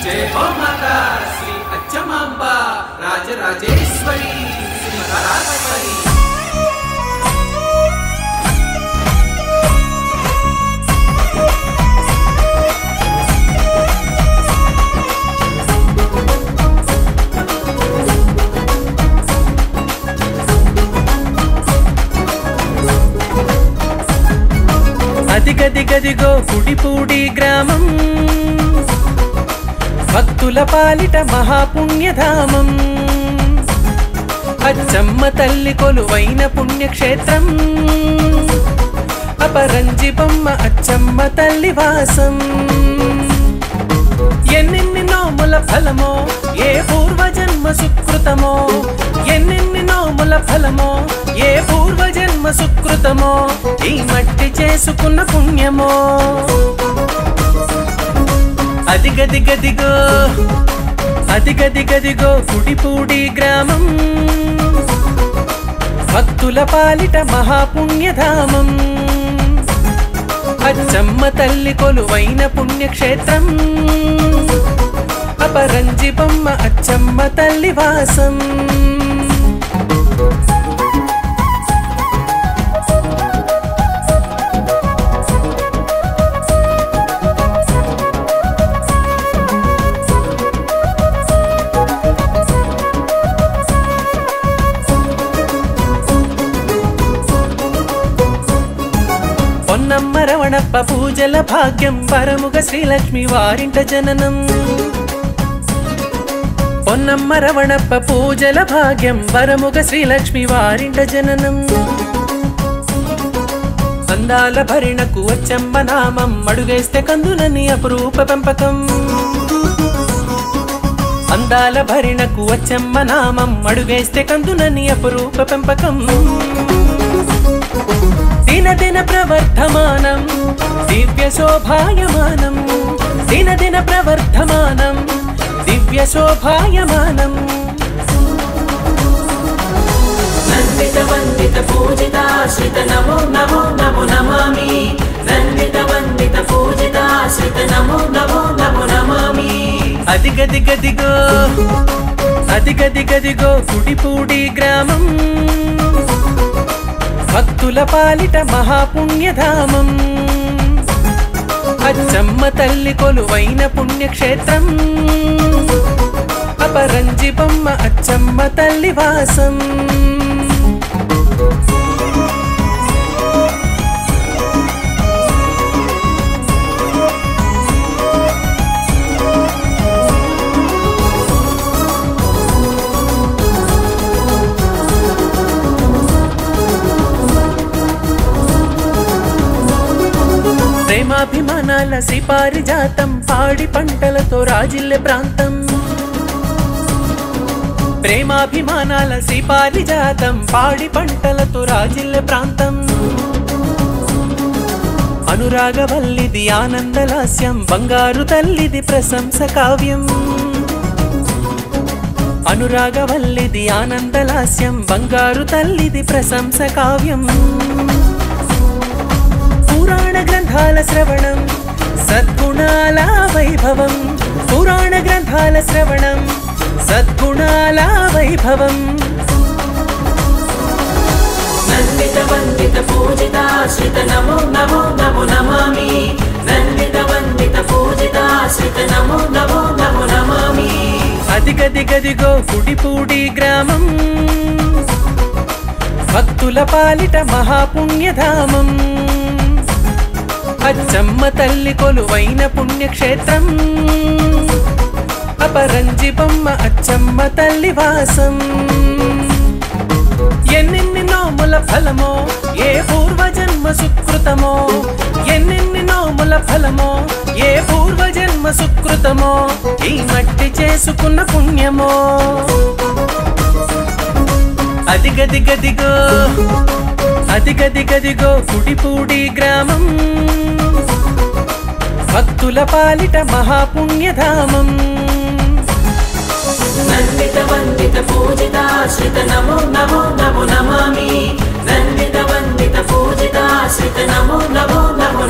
జయ హో మాతా శ్రీ అచ్చమాంబ రాజరాజేశ్వరి శ్రీ పరాత్పరి అదిగదిగదిగో గుడిపూడి గ్రామం భక్తుల పాలిట మహాపుణ్యధామం అచ్చమ్మ తల్లి కొలువైన పుణ్యక్షేత్రం అపరంజి బొమ్మ అచ్చమ్మ తల్లి వాసం ఎన్నెన్ని నోముల ఫలమో ఏ పూర్వజన్మ సుకృతమో ఎన్నెన్ని నోముల ఫలమో ఏ పూర్వజన్మ సుకృతమో ఈ మట్టి చేసుకున్న పుణ్యమో అదిగదిగదిగో అదిగదిగదిగో గుడిపూడి గ్రామం భక్తుల పాలిట మహాపుణ్యధామం అచ్చమ్మ తల్లి కొలువైన పుణ్యక్షేత్రం అపరంజి బొమ్మ అచ్చమ్మ తల్లి వాసం పొన్నమ్మ రవణప్ప పూజల భాగ్యం వరముగ శ్రీలక్ష్మి వారింట జననం పొన్నమ్మ రవణప్ప పూజల భాగ్యం వరముగ శ్రీలక్ష్మి వారింట జననం అందాల భరిణకు వచ్చమ్మ నామం అడుగేస్తే కందునని అపురూప పెంపకం అందాల భరిణకు వచ్చమ్మ నామం అడుగేస్తే కందునని అపురూప పెంపకం దినదిన ప్రవర్ధమానం దివ్య శోభాయమానం దినదిన ప్రవర్ధమానం దివ్య శోభాయమానం నందిత వందిత పూజితాశ్రిత నమో నమో నమో నమామి నందిత వందిత పూజితాశ్రిత నమో నమో నమో నమామి అదిగదిగదిగో అదిగదిగదిగో గుడిపూడి గ్రామం భక్తుల పాలిట మహాపుణ్యధామం అచ్చమ్మ తల్లి కొలువైన పుణ్యక్షేత్రం అపరంజి బొమ్మ అచ్చమ్మ తల్లి వాసం ప్రేమాభిమానాల సిపారిజాతం పాడి పంటలతో రాజిల్లె ప్రాంతం ప్రేమాభిమానాల సిపారిజాతం పాడి పంటలతో రాజిల్లె ప్రాంతం అనురాగవల్లిది ఆనందలాస్యం బంగారు తల్లిది ప్రశంస కావ్యం అనురాగవల్లిది ఆనందలాస్యం బంగారు తల్లిది ప్రశంస కావ్యం పురాణ గ్రంథాల శ్రవణం సద్గుణాల వైభవం పురాణ గ్రంథాల శ్రవణం సద్గుణాల వైభవం నందిత వందిత పూజితాశ్రిత నమో నమో నమో నమామి నందిత వందిత పూజితాశ్రిత నమో నమో నమో నమామి అదిగదిగదిగో గుడిపూడి గ్రామం భక్తుల పాలిట మహాపుణ్యధామం అచ్చమ్మ తల్లి కొలువైన పుణ్యక్షేత్రం అపరంజి బొమ్మ అచ్చమ్మ తల్లి వాసం ఎన్నెన్ని నోముల ఫలమో ఏ పూర్వజన్మ సుకృతమో ఎన్నెన్ని నోముల ఫలమో ఏ పూర్వజన్మ సుకృతమో ఈ మట్టి చేసుకున్న పుణ్యమో అదిగదిగదిగో అదిగదిగదిగో గుడిపూడి గ్రామం భక్తుల పాలిట మహాపుణ్యధామం నందిత వందిత పూజితాశ్రిత నమో నమో నమో నమామి నందిత వందిత పూజితాశ్రిత నమో నమో నమో